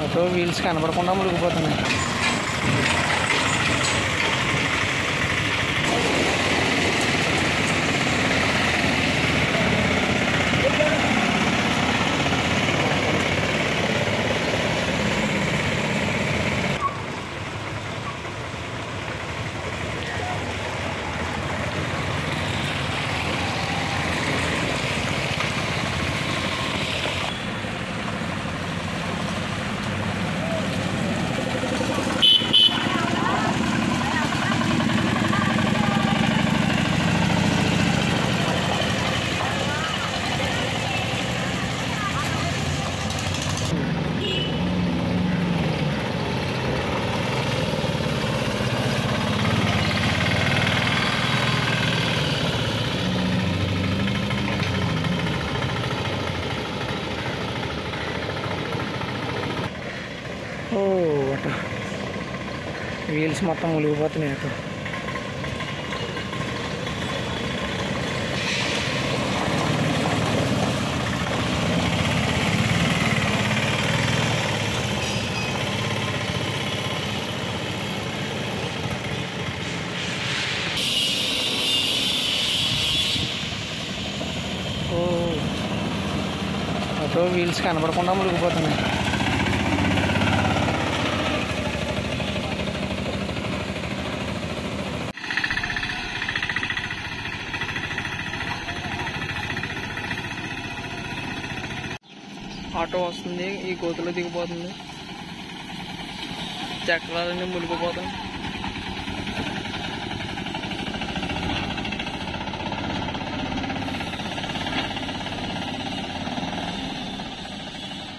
auto wheels కనపడకుండా మునిగిపోతున్నాయి ఓ అటు wheels మొత్తం మునిగిపోతున్నాయి అటు ఓ ఆటో వీల్స్ కనపడకుండా మునిగిపోతున్నాయి ఆటో వస్తుంది ఈ గోతులో దిగిపోతుంది చక్రాలన్నీ మునిగిపోతాయి